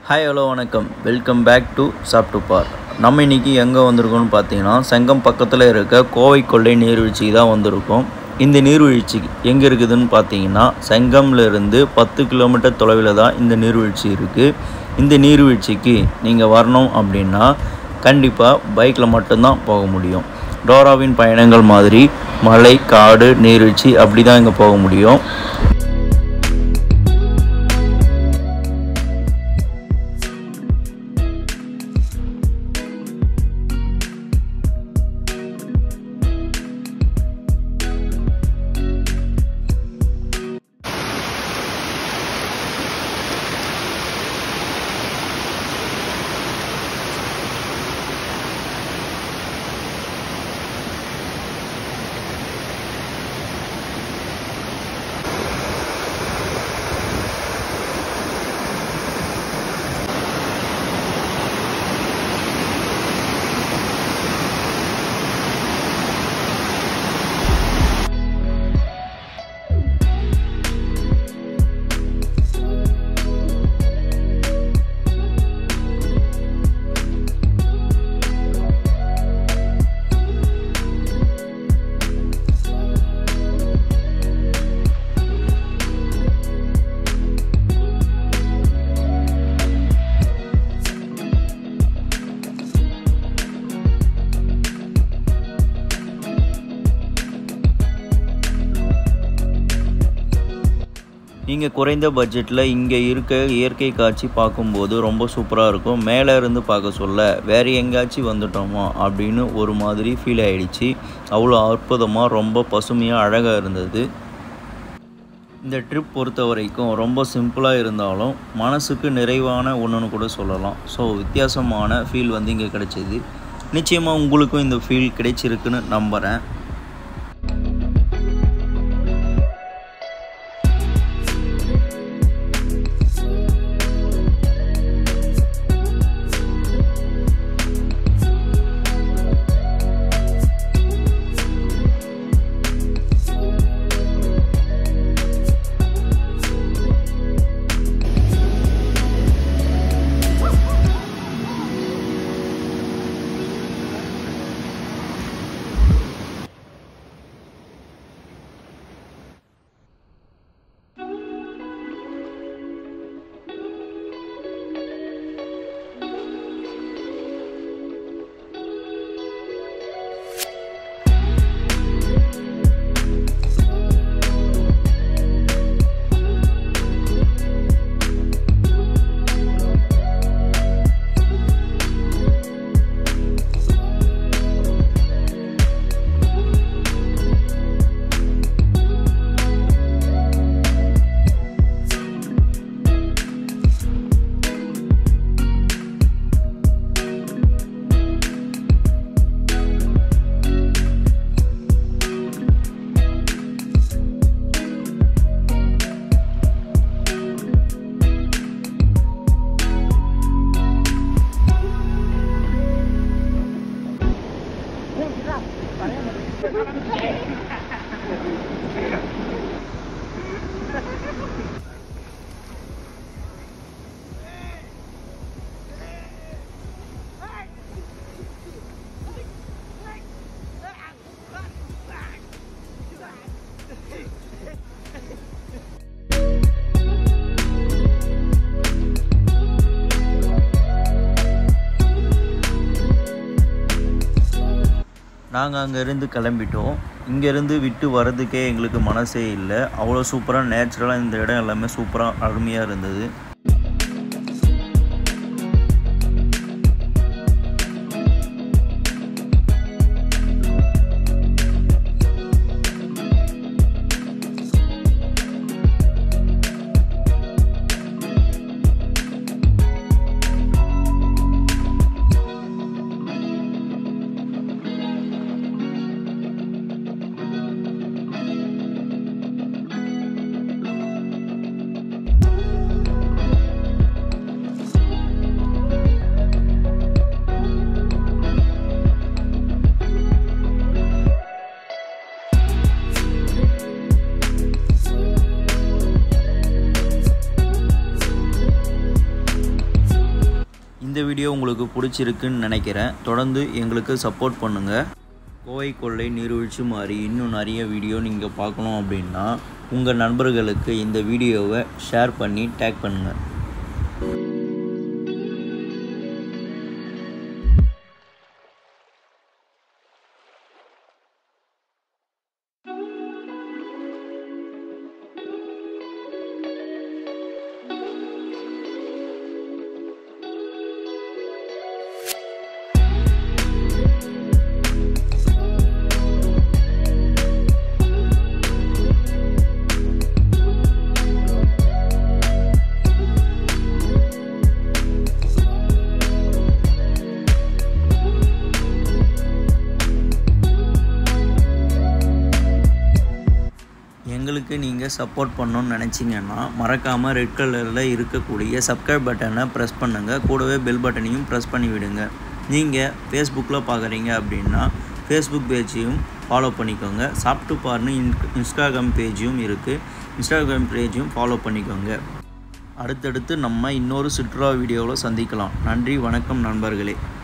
hi hello வணக்கம் welcome back to சாப்டு பார் நம்ம இன்றைக்கி எங்கே வந்திருக்கோம்னு பார்த்தீங்கன்னா செங்கம் பக்கத்தில் இருக்க கோவை கொள்ளை நீர்வீழ்ச்சிக்கு தான் வந்திருக்கோம் இந்த நீர்வீழ்ச்சி எங்கே இருக்குதுன்னு பார்த்தீங்கன்னா செங்கம்ல இருந்து பத்து கிலோமீட்டர் தொலைவில் தான் இந்த நீர்வீழ்ச்சி இருக்குது இந்த நீர்வீழ்ச்சிக்கு நீங்கள் வரணும் அப்படின்னா கண்டிப்பாக பைக்கில் மட்டும்தான் போக முடியும் டோராவின் பயணங்கள் மாதிரி மலை காடு நீர்வீழ்ச்சி அப்படி தான் இங்கே போக முடியும் நீங்கள் குறைந்த பட்ஜெட்டில் இங்கே இருக்க இயற்கை காட்சி பார்க்கும்போது ரொம்ப சூப்பராக இருக்கும் மேலே இருந்து பார்க்க சொல்ல வேறு எங்கேயாச்சும் வந்துட்டோமா அப்படின்னு ஒரு மாதிரி ஃபீல் ஆயிடுச்சு அவ்வளோ அற்புதமாக ரொம்ப பசுமையாக அழகாக இருந்தது இந்த ட்ரிப் பொறுத்த வரைக்கும் ரொம்ப சிம்பிளாக இருந்தாலும் மனசுக்கு நிறைவான ஒன்றுன்னு கூட சொல்லலாம் ஸோ வித்தியாசமான ஃபீல் வந்து இங்கே கிடைச்சிது நிச்சயமாக உங்களுக்கும் இந்த ஃபீல் கிடைச்சிருக்குன்னு நம்புகிறேன் நாங்கள் அங்கேருந்து கிளம்பிட்டோம் இங்கேருந்து விட்டு வர்றதுக்கே எங்களுக்கு மனசே இல்லை அவ்வளோ சூப்பராக நேச்சுரலாக இந்த இடம் எல்லாமே சூப்பராக அருமையாக இருந்தது இந்த வீடியோ உங்களுக்கு பிடிச்சிருக்குன்னு நினைக்கிறேன் தொடர்ந்து எங்களுக்கு சப்போர்ட் பண்ணுங்கள் கோவை கொள்ளை நீர்வீழ்ச்சி மாதிரி இன்னும் நிறைய வீடியோ நீங்கள் பார்க்கணும் அப்படின்னா உங்கள் நண்பர்களுக்கு இந்த வீடியோவை ஷேர் பண்ணி டேக் பண்ணுங்கள் எங்களுக்கு நீங்கள் சப்போர்ட் பண்ணணும்னு நினச்சிங்கன்னா மறக்காமல் ரெட் கலரில் இருக்கக்கூடிய சப்ஸ்கிரைப் பட்டனை ப்ரெஸ் பண்ணுங்கள் கூடவே பெல் பட்டனையும் ப்ரெஸ் பண்ணி விடுங்க நீங்கள் ஃபேஸ்புக்கில் பார்க்குறீங்க அப்படின்னா ஃபேஸ்புக் பேஜையும் ஃபாலோ பண்ணிக்கோங்க சாப்பிட்டு பாருன்னு இன் இன்ஸ்டாகிராம் பேஜும் இருக்குது இன்ஸ்டாகிராம் பேஜையும் ஃபாலோ பண்ணிக்கோங்க அடுத்தடுத்து நம்ம இன்னொரு சுற்றுலா வீடியோவில் சந்திக்கலாம் நன்றி வணக்கம் நண்பர்களே